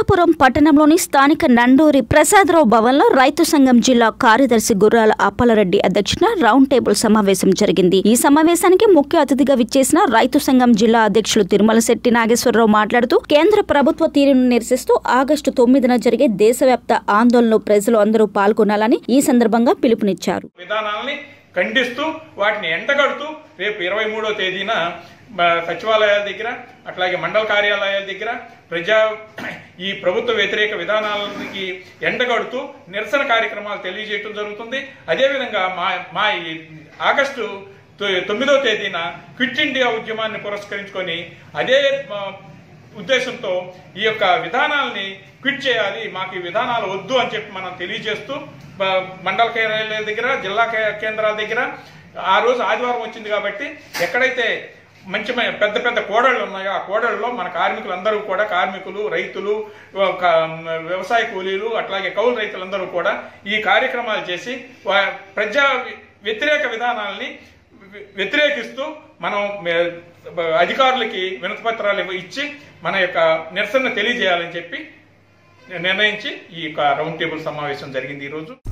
పిఠాపురం పట్టణంలోని స్థానిక నండూరి ప్రసాదరావు భవన్లో రైతు సంఘం జిల్లా కార్యదర్శి గుర్రాల అప్పలరెడ్డి అధ్యక్షున రౌండ్ టేబుల్ సమావేశం జరిగింది ఈ సమావేశానికి ముఖ్య అతిథిగా విచ్చేసిన రైతు సంఘం జిల్లా అధ్యక్షులు తిరుమల శెట్టి నాగేశ్వరరావు మాట్లాడుతూ కేంద్ర ప్రభుత్వ తీరును నిరసిస్తూ ఆగస్టు తొమ్మిదిన జరిగే దేశవ్యాప్త ఆందోళనలో ప్రజలు అందరూ పాల్గొనాలని ఈ సందర్భంగా పిలుపునిచ్చారు విధానాలని ఖండిస్తూ వాటిని ఎండగడుతూ రేపు ఇరవై మూడో తేదీన మ, సచివాలయాల దగ్గర అట్లాగే మండల కార్యాలయాల దగ్గర ప్రజా ఈ ప్రభుత్వ వ్యతిరేక విధానాలకి ఎండగడుతూ నిరసన కార్యక్రమాలు తెలియజేయడం జరుగుతుంది అదేవిధంగా మా మా ఈ ఆగస్టు తొ- తొమ్మిదో తేదీన క్విట్ ఇండియా ఉద్యమాన్ని పురస్కరించుకొని అదే ఆ, ఉద్దేశంతో ఈ యొక్క విధానాలని క్విట్ చేయాలి మాకు ఈ విధానాలు వద్దు అని చెప్పి మనం తెలియజేస్తూ బ- మండల కార్యాలయాల దగ్గర జిల్లా కే- కేంద్రాల దగ్గర ఆ రోజు ఆదివారం వచ్చింది కాబట్టి ఎక్కడైతే మంచి మ- పెద్ద పెద్ద కోడళ్ళు ఉన్నాయో ఆ కోడళ్ళలో మన కార్మికులందరూ కూడా కార్మికులు రైతులు ఒక, వ్యవసాయ కూలీలు అట్లాగే కౌలు రైతులందరూ కూడా ఈ కార్యక్రమాలు చేసి వా- ప్రజా వ్యతిరేక విధానాల్ని వ్య- వ్యతిరేకిస్తూ మనం మే- అధికారులకి వినతిపత్రాలు ఇవ్వ- ఇచ్చి మన యొక్క నిరసన తెలియజేయాలని చెప్పి నిర్ణయించి ఈ యొక్క రౌండ్ టేబుల్ సమావేశం జరిగింది ఈరోజు